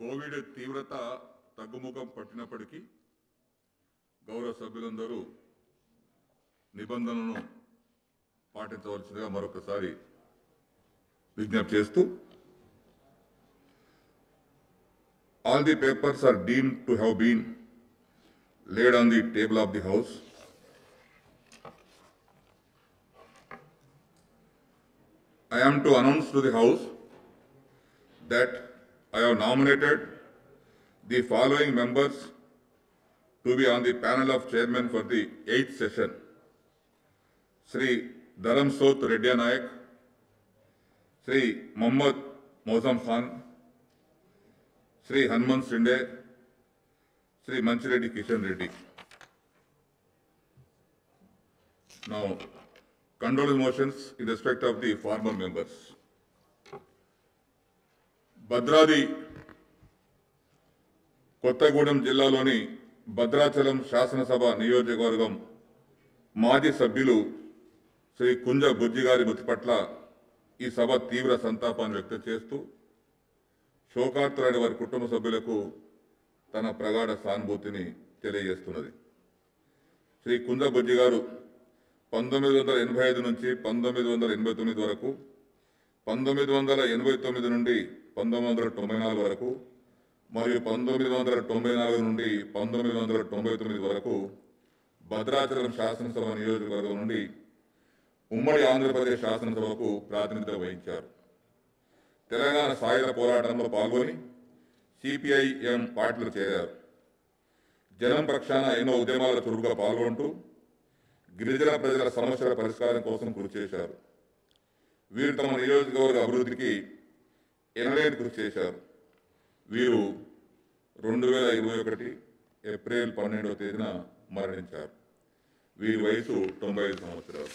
Covid తీవ్రత తగ్గుముఖం పట్టినప్పటికీ గౌరవ సభ్యులందరూ నిబంధనలను పాటించవలసిందిగా మరొకసారి విజ్ఞప్తి చేస్తూ all the papers are deemed to have been laid on the table of the house. I am to announce to the house that I have nominated the following members to be on the panel of chairmen for the eighth session. Sri Dharam Sot Reddy Nayak, Sri Muhammad Mozam Khan, Sri Hanuman Shinde, Sri Manchireddy Kishan Reddy. Now, condolence motions in respect of the former members. Bhadradri Kothagudem జిల్లాలోని భద్రాచలం శాసనసభ నియోజకవర్గం మాజీ సభ్యులు శ్రీ కుంజ బుజ్జి గారి మృతి పట్ల ఈ సభ తీవ్ర సంతాపాన్ని వ్యక్తం చేస్తూ శోకార్తులైన వారి కుటుంబ సభ్యులకు తన ప్రగాఢ సానుభూతిని తెలియజేస్తున్నది శ్రీ కుంజ బుజ్జి గారు పంతొమ్మిది వందల ఎనభై ఐదు నుంచి పంతొమ్మిది వందల ఎనభై తొమ్మిది వరకు పంతొమ్మిది వందల ఎనభై తొమ్మిది నుండి పంతొమ్మిది వందల తొంభై నాలుగు వరకు మరియు పంతొమ్మిది వందల తొంభై నాలుగు నుండి పంతొమ్మిది వందల తొంభై తొమ్మిది వరకు భద్రాచలం శాసనసభ నియోజకవర్గం నుండి ఉమ్మడి ఆంధ్రప్రదేశ్ శాసనసభకు ప్రాతినిధ్యం వహించారు తెలంగాణ సాయుధ పోరాటంలో పాల్గొని సిపిఐఎం పార్టీలో చేరారు జనం పక్షాన ఎన్నో ఉద్యమాల చురుగ్గా పాల్గొంటూ గిరిజన ప్రజల సమస్యల పరిష్కారం కోసం కృషి చేశారు వీరు తమ నియోజకవర్గ అభివృద్ధికి ఎనలేని కృషి చేశారు వీరు రెండు వేల ఇరవై ఒకటి ఏప్రిల్ పన్నెండవ తేదీన మరణించారు వీరి వయసు తొంభై ఐదు సంవత్సరాలు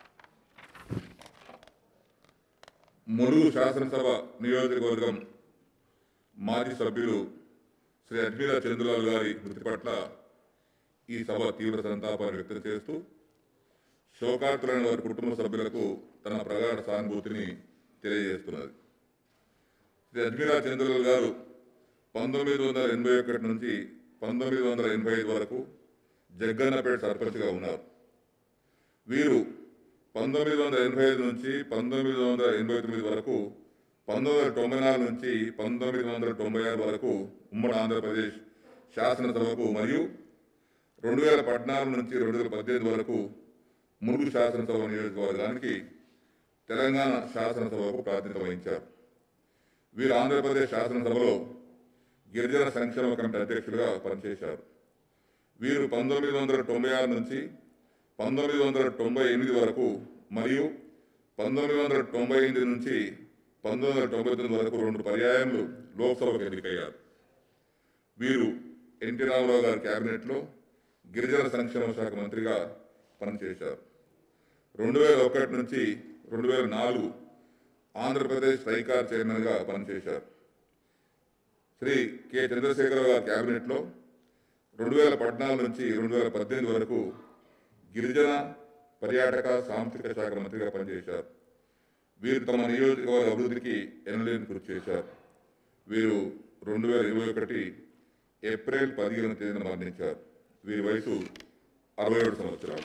ములుగు శాసనసభ నియోజకవర్గం మాజీ సభ్యులు శ్రీ అజ్మీరా చంద్రలాల్ గారి మృతి పట్ల ఈ సభ తీవ్ర సంతాపాన్ని వ్యక్తం చేస్తూ శోకార్తులైన వారి కుటుంబ సభ్యులకు తన ప్రగాఢ సానుభూతిని తెలియజేస్తున్నది శ్రీ అజ్మీరా చంద్రలాల్ గారు పంతొమ్మిది వందల ఎనభై ఒకటి నుంచి పంతొమ్మిది వందల ఎనభై ఐదు వరకు జగ్గన్నపేట సర్పంచ్గా ఉన్నారు వీరు పంతొమ్మిది వందల ఎనభై ఐదు నుంచి పంతొమ్మిది వందల ఎనభై తొమ్మిది వరకు పంతొమ్మిది వందల తొంభై నాలుగు నుంచి పంతొమ్మిది వందల తొంభై ఆరు వరకు ఉమ్మడి ఆంధ్రప్రదేశ్ శాసనసభకు మరియు రెండు వేల పద్నాలుగు నుంచి రెండు వేల పద్దెనిమిది వరకు ములుగు శాసనసభ నియోజకవర్గానికి తెలంగాణ శాసనసభకు ప్రాతినిధ్యం వహించారు వీరు ఆంధ్రప్రదేశ్ శాసనసభలో గిరిజన సంక్షేమ కమిటీ అధ్యక్షులుగా పనిచేశారు వీరు పంతొమ్మిది వందల తొంభై ఆరు నుంచి పంతొమ్మిది వందల తొంభై ఎనిమిది వరకు మరియు పంతొమ్మిది వందల తొంభై ఎనిమిది నుంచి పంతొమ్మిది వందల తొంభై తొమ్మిది వరకు రెండు పర్యాయములు లోక్సభకు ఎన్నికయ్యారు వీరు ఎన్టీ రామారావు గారి కేబినెట్లో గిరిజన సంక్షేమ శాఖ మంత్రిగా పనిచేశారు రెండు వేల ఒకటి నుంచి రెండు వేల నాలుగు ఆంధ్రప్రదేశ్ సైకార్ చైర్మన్గా పనిచేశారు శ్రీ కె చంద్రశేఖరరావు గారి కేబినెట్లో రెండు వేల పద్నాలుగు నుంచి రెండు వేల పద్దెనిమిది వరకు గిరిజన పర్యాటక సాంస్కృతిక శాఖ మంత్రిగా పనిచేశారు వీరు తమ నియోజకవర్గ అభివృద్ధికి ఎనలేని కృషి చేశారు వీరు రెండు వేల ఇరవై ఒకటి ఏప్రిల్ పదిహేను తేదీన మరణించారు వీరి వయసు అరవై ఏడు సంవత్సరాలు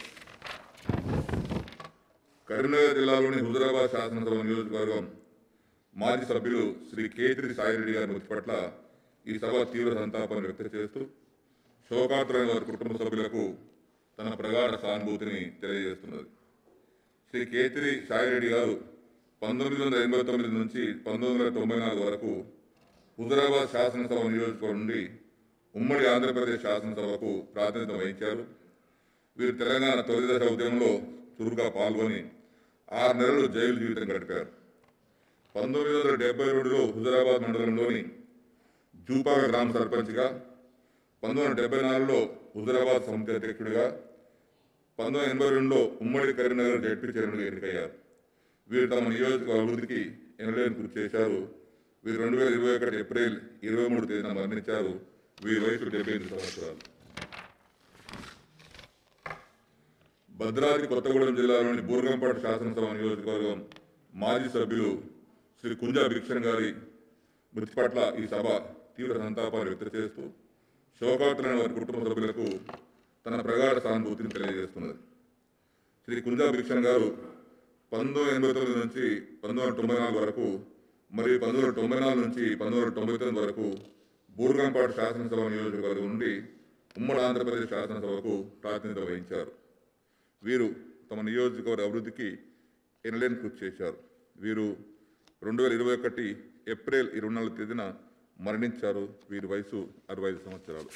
కరీంనగర్ జిల్లాలోని హుజరాబాద్ శాసనసభ నియోజకవర్గం మాజీ సభ్యులు శ్రీ కేతిరి సాయిరెడ్డి గారి మృతి పట్ల ఈ సభ తీవ్ర సంతాపాన్ని వ్యక్తం చేస్తూ శోకాతులైన వారి కుటుంబ సభ్యులకు తన ప్రగాఢ సానుభూతిని తెలియజేస్తున్నది శ్రీ కేతిరి సాయిరెడ్డి గారు పంతొమ్మిది వందల ఎనభై తొమ్మిది నుంచి పంతొమ్మిది వందల తొంభై నాలుగు వరకు హుజరాబాద్ శాసనసభ నియోజకవర్గం నుండి ఉమ్మడి ఆంధ్రప్రదేశ్ శాసనసభకు ప్రాతినిధ్యం వహించారు వీరు తెలంగాణ తొలి దశ ఉద్యమంలో చురుగ్గా పాల్గొని ఆరు నెలలు జైలు జీవితం గడిపారు పంతొమ్మిది వందల డెబ్బై రెండులో హుజరాబాద్ మండలంలోని జూపాగ గ్రామ సర్పంచ్గా పంతొమ్మిది వందల డెబ్బై నాలుగులో హుజరాబాద్ సమితి అధ్యక్షుడిగా పంతొమ్మిది వందల ఎనభై రెండులో ఉమ్మడి కరీంనగర్ జడ్పీ చైర్మన్గా ఎన్నికయ్యారు వీరు తమ నియోజక అభివృద్ధికి ఎనలేని కృషి చేశారు వీరు రెండు వేల ఇరవై ఒకటి ఏప్రిల్ ఇరవై మూడు తేదీన మరణించారు వీరి వయసు డెబ్బై ఎనిమిది సంవత్సరాలు భద్రాద్రి కొత్తగూడెం జిల్లాలోని బూర్గంపాడు శాసనసభ నియోజకవర్గం మాజీ సభ్యులు శ్రీ కుంజా భిక్షణ్ గారి మృతి పట్ల ఈ సభ తీవ్ర సంతాపాన్ని వ్యక్తం చేస్తూ శోకాతులైన వారి కుటుంబ సభ్యులకు తన ప్రగాఢ సానుభూతిని తెలియజేస్తున్నది శ్రీ కుంజా భిక్షణ్ గారు పంతొమ్మిది ఎనభై తొమ్మిది నుంచి పంతొమ్మిది వందల తొంభై నాలుగు వరకు మరియు పంతొమ్మిది వందల తొంభై నాలుగు నుంచి పంతొమ్మిది వందల తొంభై తొమ్మిది వరకు బూర్గంపాడు శాసనసభ నియోజకవర్గం నుండి ఉమ్మడి ఆంధ్రప్రదేశ్ శాసనసభకు ప్రాతినిధ్యం వహించారు వీరు తమ నియోజకవర్గ అభివృద్ధికి ఎనలేని కృషి చేశారు వీరు రెండు వేల ఇరవై ఒకటి ఏప్రిల్ ఇరవై నాలుగు తేదీన మరణించారు వీరి వయసు అరవై ఐదు సంవత్సరాలు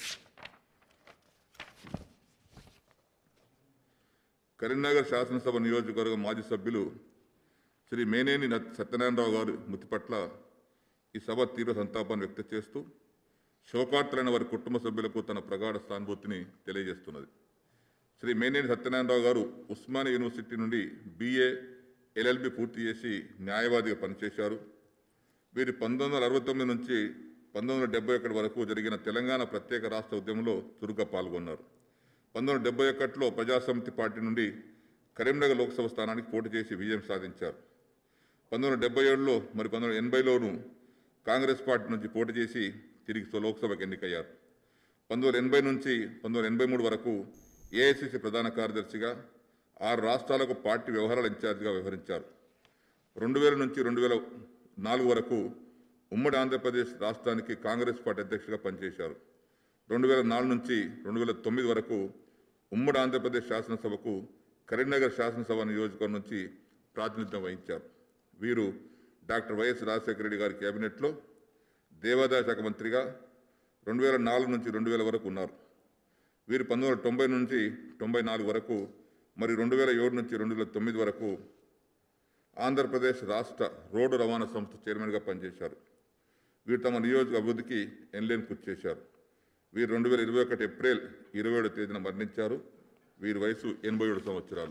కరీంనగర్ శాసనసభ నియోజకవర్గ మాజీ సభ్యులు శ్రీ మేనేని నత్- సత్యనారాయణరావు గారు మృతి పట్ల ఈ సభ తీవ్ర సంతాపాన్ని వ్యక్తం చేస్తూ శోకార్తులైన వారి కుటుంబ సభ్యులకు తన ప్రగాఢ సానుభూతిని తెలియజేస్తున్నది శ్రీ మేనేని సత్యనారాయణరావు గారు ఉస్మానియా యూనివర్సిటీ నుండి బీఏ ఎల్ఎల్బి పూర్తి చేసి న్యాయవాదిగా పనిచేశారు వీరు పంతొమ్మిది వందల అరవై తొమ్మిది నుంచి పంతొమ్మిది వందల డెబ్బై ఒకటి వరకు జరిగిన తెలంగాణ ప్రత్యేక రాష్ట్ర ఉద్యమంలో చురుగ్గా పాల్గొన్నారు పంతొమ్మిది వందల డెబ్బై ఒకటిలో ప్రజాసమితి పార్టీ నుండి కరీంనగర్ లోక్సభ స్థానానికి పోటీ చేసి విజయం సాధించారు పంతొమ్మిది వందల డెబ్బై ఏడులో మరి పంతొమ్మిది వందల ఎనభైలోనూ కాంగ్రెస్ పార్టీ నుంచి పోటీ చేసి తిరిగి సో- లోక్సభకు ఎన్నికయ్యారు పంతొమ్మిది వందల ఎనభై నుంచి పంతొమ్మిది వందల ఎనభై మూడు వరకు ఏఐసిసి ప్రధాన కార్యదర్శిగా ఆరు రాష్ట్రాలకు పార్టీ వ్యవహారాల ఇన్ఛార్జిగా వ్యవహరించారు రెండు వేల నుంచి రెండు వేల నాలుగు వరకు ఉమ్మడి ఆంధ్రప్రదేశ్ రాష్ట్రానికి కాంగ్రెస్ పార్టీ అధ్యక్షుడిగా పనిచేశారు రెండు వేల నాలుగు నుంచి రెండు వేల తొమ్మిది వరకు ఉమ్మడి ఆంధ్రప్రదేశ్ శాసనసభకు కరీంనగర్ శాసనసభ నియోజకవర్గం నుంచి ప్రాతినిధ్యం వహించారు వీరు డాక్టర్ వైఎస్ రాజశేఖర రెడ్డి గారి కేబినెట్లో దేవాదాయ శాఖ మంత్రిగా రెండు వేల నాలుగు నుంచి రెండు వేల వరకు ఉన్నారు వీరు పంతొమ్మిది వందల తొంభై నుంచి తొంభై నాలుగు వరకు మరి రెండు వేల ఏడు నుంచి రెండు వేల తొమ్మిది వరకు ఆంధ్రప్రదేశ్ రాష్ట్ర రోడ్డు రవాణా సంస్థ చైర్మన్గా పనిచేశారు వీరు తమ నియోజక అభివృద్ధికి ఎన్లేని కృషి చేశారు వీరు రెండు వేల ఇరవై ఒకటి ఏప్రిల్ ఇరవై ఏడు తేదీన మరణించారు వీరి వయసు ఎనభై ఏడు సంవత్సరాలు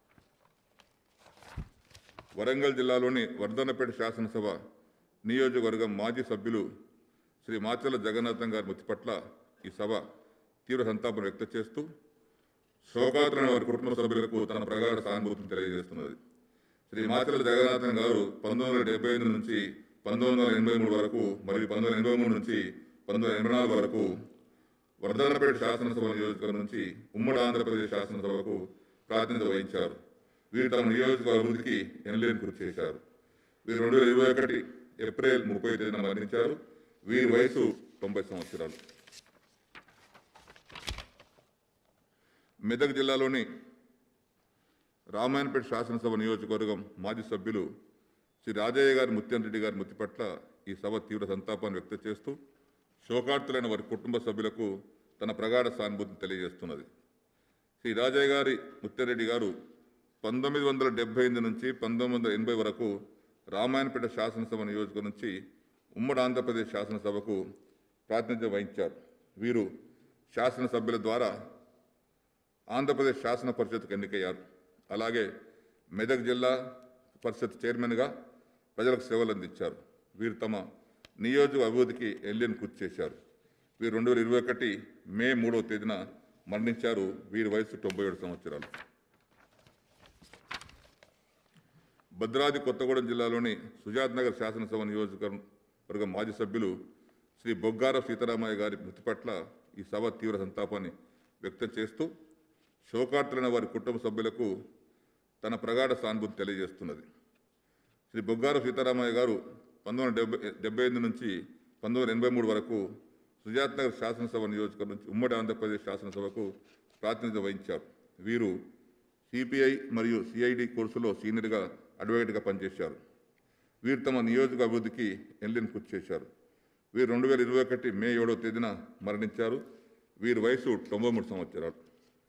వరంగల్ జిల్లాలోని వర్ధన్నపేట శాసనసభ నియోజకవర్గం మాజీ సభ్యులు శ్రీ మాచల జగన్నాథం గారి మృతి పట్ల ఈ సభ తీవ్ర సంతాపం వ్యక్తం చేస్తూ శోకాతులైన వారి కుటుంబ సభ్యులకు తన ప్రగాఢ సానుభూతిని తెలియజేస్తున్నది శ్రీ మాచల జగన్నాథన్ గారు పంతొమ్మిది వందల డెబ్బై ఎనిమిది నుంచి పంతొమ్మిది వందల ఎనభై మూడు వరకు మరియు పంతొమ్మిది వందల ఎనభై మూడు నుంచి పంతొమ్మిది వందల ఎనభై నాలుగు వరకు వర్ధన్నపేట శాసనసభ నియోజకవర్గం నుంచి ఉమ్మడి ఆంధ్రప్రదేశ్ శాసనసభకు ప్రాతినిధ్యం వహించారు వీరు తమ నియోజకవర్గ అభివృద్ధికి ఎనలేని కృషి చేశారు వీరు రెండు వేల ఇరవై ఒకటి ఏప్రిల్ ముప్పై తేదీన మరణించారు వీరి వయసు తొంభై సంవత్సరాలు మెదక్ జిల్లాలోని రామాయణపేట శాసనసభ నియోజకవర్గం మాజీ సభ్యులు శ్రీ రాజయ్య గారి ముత్యం రెడ్డి గారి మృతి పట్ల ఈ సభ తీవ్ర సంతాపాన్ని వ్యక్తం చేస్తూ శోకార్తులైన వారి కుటుంబ సభ్యులకు తన ప్రగాఢ సానుభూతిని తెలియజేస్తున్నది శ్రీ రాజయ్య గారి ముత్యారెడ్డి గారు పంతొమ్మిది వందల డెబ్బై ఎనిమిది నుంచి పంతొమ్మిది వందల ఎనభై వరకు రామాయణపేట శాసనసభ నియోజకవర్గం నుంచి ఉమ్మడి ఆంధ్రప్రదేశ్ శాసనసభకు ప్రాతినిధ్యం వహించారు వీరు శాసనసభ్యుల ద్వారా ఆంధ్రప్రదేశ్ శాసన పరిషత్కు ఎన్నికయ్యారు అలాగే మెదక్ జిల్లా పరిషత్ చైర్మన్గా ప్రజలకు సేవలు అందించారు వీరు తమ నియోజక అభివృద్ధికి ఎల్లిని కృషి చేశారు వీరు రెండు వేల ఇరవై ఒకటి మే మూడవ తేదీన మరణించారు వీరి వయసు తొంభై ఏడు సంవత్సరాలు భద్రాద్రి కొత్తగూడెం జిల్లాలోని సుజాత్ నగర్ శాసనసభ నియోజకవర్గ మాజీ సభ్యులు శ్రీ బొగ్గార సీతారామయ్య గారి మృతి పట్ల ఈ సభ తీవ్ర సంతాపాన్ని వ్యక్తం చేస్తూ శోకార్తులైన వారి కుటుంబ సభ్యులకు తన ప్రగాఢ సానుభూతి తెలియజేస్తున్నది శ్రీ బొగ్గార సీతారామయ్య గారు పంతొమ్మిది వందల డెబ్బై డెబ్బై ఎనిమిది నుంచి పంతొమ్మిది వందల ఎనభై మూడు వరకు సుజాత్ నగర్ శాసనసభ నియోజకవర్గం నుంచి ఉమ్మడి ఆంధ్రప్రదేశ్ శాసనసభకు ప్రాతినిధ్యం వహించారు వీరు సిపిఐ మరియు సిఐడి కోర్సులో సీనియర్గా అడ్వకేట్గా పనిచేశారు వీరు తమ నియోజక అభివృద్ధికి ఎన్లిన్ కృషి చేశారు వీరు రెండు వేల ఇరవై ఒకటి మే ఏడవ తేదీన మరణించారు వీరి వయసు తొంభై మూడు సంవత్సరాలు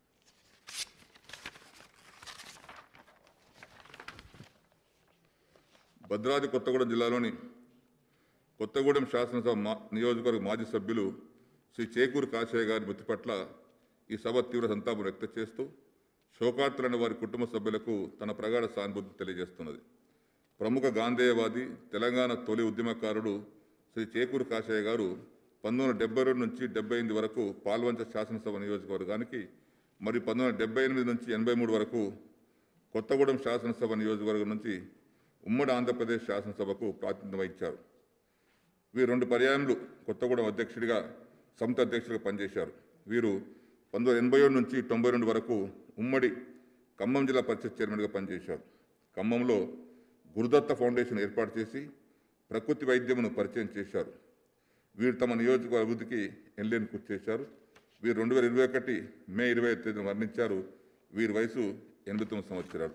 భద్రాద్రి కొత్తగూడెం జిల్లాలోని కొత్తగూడెం శాసనసభ మా నియోజకవర్గ మాజీ సభ్యులు శ్రీ చేకూరు కాశయ్య గారి మృతి పట్ల ఈ సభ తీవ్ర సంతాపం వ్యక్తం చేస్తూ శోకార్తులైన వారి కుటుంబ సభ్యులకు తన ప్రగాఢ సానుభూతి తెలియజేస్తున్నది ప్రముఖ గాంధేయవాది తెలంగాణ తొలి ఉద్యమకారుడు శ్రీ చేకూరు కాశయ్య గారు పంతొమ్మిది వందల డెబ్బై రెండు నుంచి డెబ్బై ఎనిమిది వరకు పాల్వంచ శాసనసభ నియోజకవర్గానికి మరియు పంతొమ్మిది వందల డెబ్బై ఎనిమిది నుంచి ఎనభై మూడు వరకు కొత్తగూడెం శాసనసభ నియోజకవర్గం నుంచి ఉమ్మడి ఆంధ్రప్రదేశ్ శాసనసభకు ప్రాతినిధ్యం వహించారు వీరు రెండు పర్యాయములు కొత్తగూడెం అధ్యక్షుడిగా సంస్థ అధ్యక్షుడిగా పనిచేశారు వీరు పంతొమ్మిది వందల ఎనభై ఏడు నుంచి తొంభై రెండు వరకు ఉమ్మడి ఖమ్మం జిల్లా పరిషత్ చైర్మన్గా పనిచేశారు ఖమ్మంలో గురుదత్త ఫౌండేషన్ ఏర్పాటు చేసి ప్రకృతి వైద్యమును పరిచయం చేశారు వీరు తమ నియోజకవర్గ అభివృద్ధికి ఎన్లేని కృషి చేశారు వీరు రెండు వేల ఇరవై ఒకటి మే ఇరవై ఐదు తేదీన మరణించారు వీరి వయసు ఎనభై తొమ్మిది సంవత్సరాలు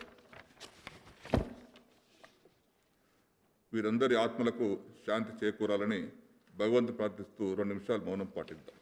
వీరందరి ఆత్మలకు శాంతి చేకూరాలని భగవంతు ప్రార్థిస్తూ రెండు నిమిషాలు మౌనం పాటిద్దాం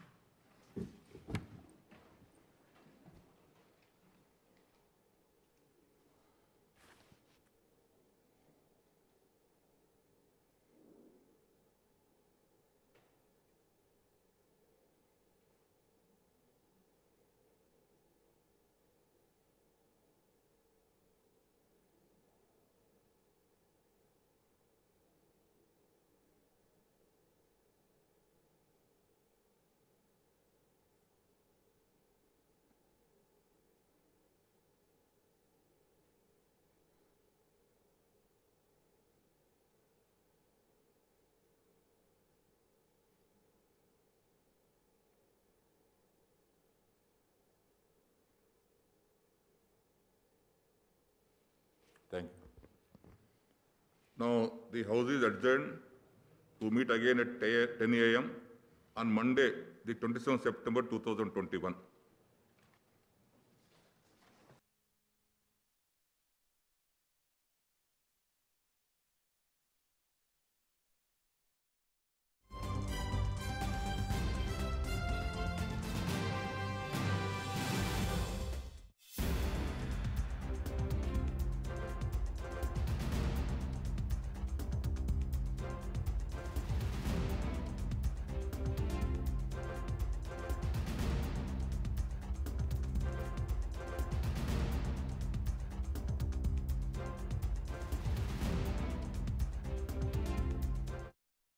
Thank you. Now, the House is adjourned to meet again at 10 a.m. on Monday, the 27th September 2021.